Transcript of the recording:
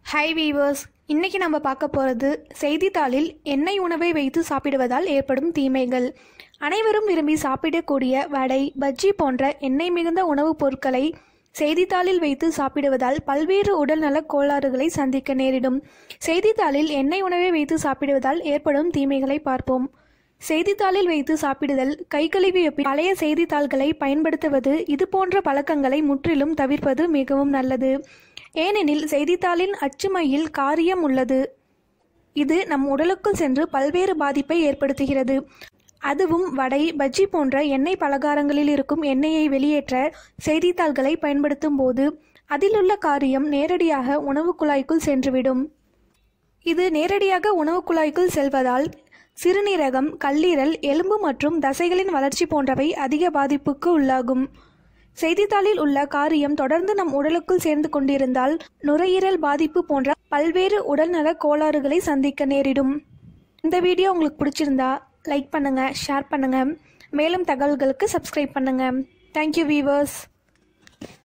hi viewers இன்னைக்கு நம்ம பார்க்க போகிறது செய்தித்தாளில் எண்ணெய் உணவை வைத்து சாப்பிடுவதால் ஏற்படும் தீமைகள் அனைவரும் விரும்பி சாப்பிடக்கூடிய வடை பஜ்ஜி போன்ற எண்ணெய் மிகுந்த உணவுப் பொருட்களை செய்தித்தாளில் வைத்து சாப்பிடுவதால் பல்வேறு உடல்நலக் கோளாறுகளை சந்திக்க நேரிடும் செய்தித்தாளில் எண்ணெய் உணவை வைத்து சாப்பிடுவதால் ஏற்படும் தீமைகளை பார்ப்போம் செய்தித்தாளில் வைத்து சாப்பிடுதல் கை கழுவிய பின் பழைய செய்தித்தாள்களை பயன்படுத்துவது இது போன்ற பழக்கங்களை முற்றிலும் தவிர்ப்பது மிகவும் நல்லது ஏனெனில் செய்தித்தாளின் அச்சுமையில் காரியம் உள்ளது இது நம் உடலுக்குள் சென்று பல்வேறு பாதிப்பை ஏற்படுத்துகிறது அதுவும் வடை பஜ்ஜி போன்ற எண்ணெய் பலகாரங்களில் இருக்கும் எண்ணெயை வெளியேற்ற செய்தித்தாள்களை பயன்படுத்தும் போது அதிலுள்ள காரியம் நேரடியாக உணவு குழாய்க்குள் சென்றுவிடும் இது நேரடியாக உணவு குழாய்க்குள் செல்வதால் சிறுநீரகம் கல்லீரல் எலும்பு மற்றும் தசைகளின் வளர்ச்சி போன்றவை அதிக பாதிப்புக்கு உள்ளாகும் செய்தித்தாளில் உள்ள காரியம் தொடர்ந்து நம் உடலுக்குள் சேர்ந்து கொண்டிருந்தால் நுரையீரல் பாதிப்பு போன்ற பல்வேறு உடல்நல கோளாறுகளை சந்திக்க நேரிடும் இந்த வீடியோ உங்களுக்கு பிடிச்சிருந்தா லைக் பண்ணுங்க ஷேர் பண்ணுங்க மேலும் தகவல்களுக்கு சப்ஸ்கிரைப் பண்ணுங்க தேங்க்யூ வீவர்ஸ்